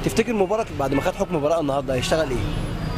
تفتكر مبارك بعد ما خد حكم براءه النهارده هيشتغل ايه؟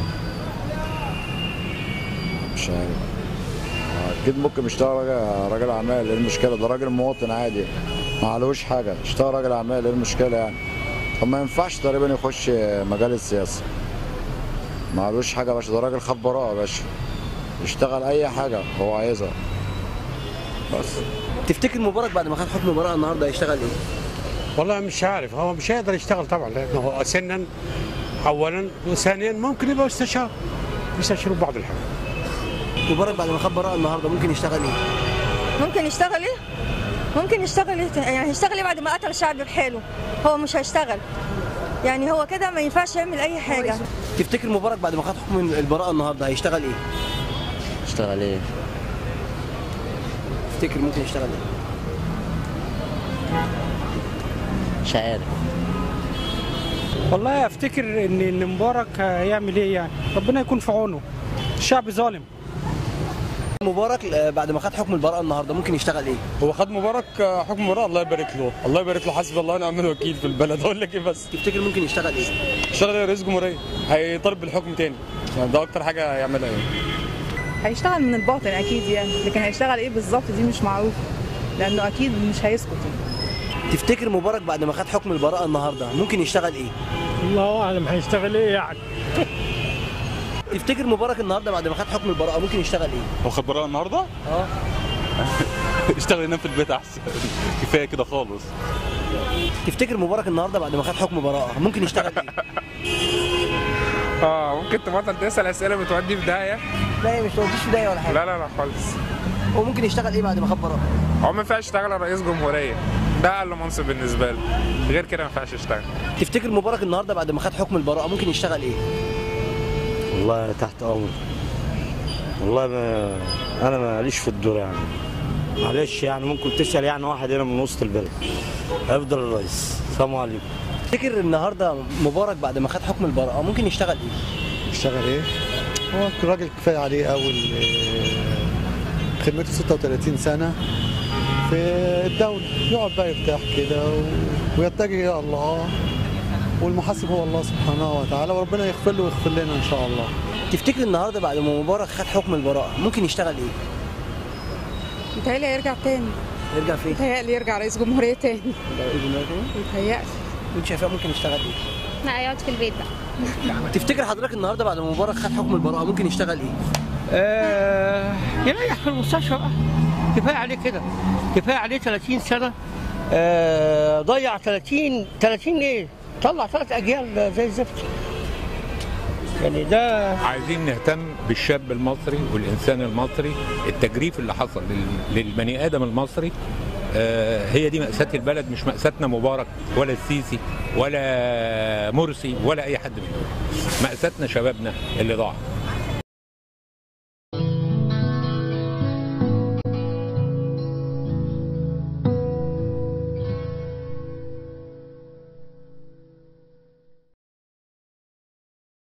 مش عارف آه، اكيد ممكن يشتغل راجل راجل اعمال ايه المشكله ده راجل مواطن عادي ما عليهوش حاجه يشتغل راجل اعمال ايه المشكله يعني طب ما ينفعش تقريبا يخش مجال السياسه ما عليهوش حاجه يا باشا ده راجل خد براءه يا باشا يشتغل اي حاجه هو عايزها بس تفتكر مبارك بعد ما خد حكم براءه النهارده هيشتغل ايه؟ والله مش عارف هو مش هيقدر يشتغل طبعا لانه هو سنا اولا وثانيا ممكن يبقى مستشار يستشيروا بعض الحاجات مبارك بعد ما خد براءه النهارده ممكن يشتغل ايه؟ ممكن يشتغل ايه؟ ممكن يشتغل ايه؟ يعني هيشتغل ايه بعد ما قتل الشعب بحاله؟ هو مش هيشتغل يعني هو كده ما ينفعش يعمل اي حاجه تفتكر مبارك بعد ما خد حكم البراءه النهارده هيشتغل ايه؟ اشتغل ايه تفتكر ممكن يشتغل ايه؟ مش عارف والله افتكر ان ان مبارك هيعمل ايه يعني ربنا يكون في عونه الشعب ظالم مبارك آه، بعد ما خد حكم البراءه النهارده ممكن يشتغل ايه؟ هو خد مبارك حكم مباراه الله يبارك له الله يبارك له حسبي الله ونعم الوكيل في البلد اقول لك ايه بس تفتكر ممكن يشتغل ايه؟ اشتغل رئيس جمهوريه هيطالب بالحكم تاني يعني ده اكتر حاجه هيعملها يعني هيشتغل من الباطن اكيد يعني لكن هيشتغل ايه بالظبط دي مش معروف لانه اكيد مش هيسكت تفتكر مبارك بعد ما خد حكم البراءه النهارده ممكن يشتغل ايه؟ الله اعلم هيشتغل ايه يعني تفتكر مبارك النهارده بعد ما خد حكم البراءه ممكن يشتغل ايه؟ هو خد براءه النهارده اه اشتغل ينام في البيت احسن كفايه كده خالص تفتكر مبارك النهارده بعد ما خد حكم براءه ممكن يشتغل ايه؟ اه ممكن تبطل تسال اسئله بتودي في داهيه لا هي مش توديش في داهيه ولا حاجه لا لا لا خالص هو ممكن يشتغل ايه بعد ما خد براءه؟ هو ما ينفعش يشتغل رئيس جمهوريه ده اقل منصب بالنسبه له غير كده ما ينفعش يشتغل تفتكر مبارك النهارده بعد ما خد حكم البراءه ممكن يشتغل ايه؟ والله تحت امر والله ما انا ماليش في الدور يعني معلش يعني ممكن تسال يعني واحد هنا من وسط البلد هيفضل الرئيس السلام عليكم تفتكر النهارده مبارك بعد ما خد حكم البراءه ممكن يشتغل ايه؟ يشتغل ايه؟ هو الراجل كفايه عليه قوي خدمته 36 سنه في الدوله يقعد بقى يرتاح كده و... ويتجه الى الله والمحاسب هو الله سبحانه وتعالى وربنا يغفر له ويغفر لنا ان شاء الله تفتكر النهارده بعد ما مبارك خد حكم البراءه ممكن يشتغل ايه؟ متهيألي هيرجع تاني يرجع فين؟ متهيألي يرجع رئيس جمهورية تاني متهيألي انت شايفاه ممكن يشتغل ايه؟ لا يقعد في البيت بقى تفتكر حضرتك النهارده بعد ما مبارك خد حكم البراءه ممكن يشتغل ايه؟ آه يريح في المستشفى بقى كفايه عليه كده كفايه عليه 30 سنه آه ضيع 30 30 ايه طلع ثلاث اجيال زي الزفت يعني ده عايزين نهتم بالشاب المصري والإنسان المصري التجريف اللي حصل لل- للبني آدم المصري آه، هي دي مأساة البلد مش مأساتنا مبارك ولا السيسي ولا مرسي ولا أي حد منهم مأساتنا شبابنا اللي ضاع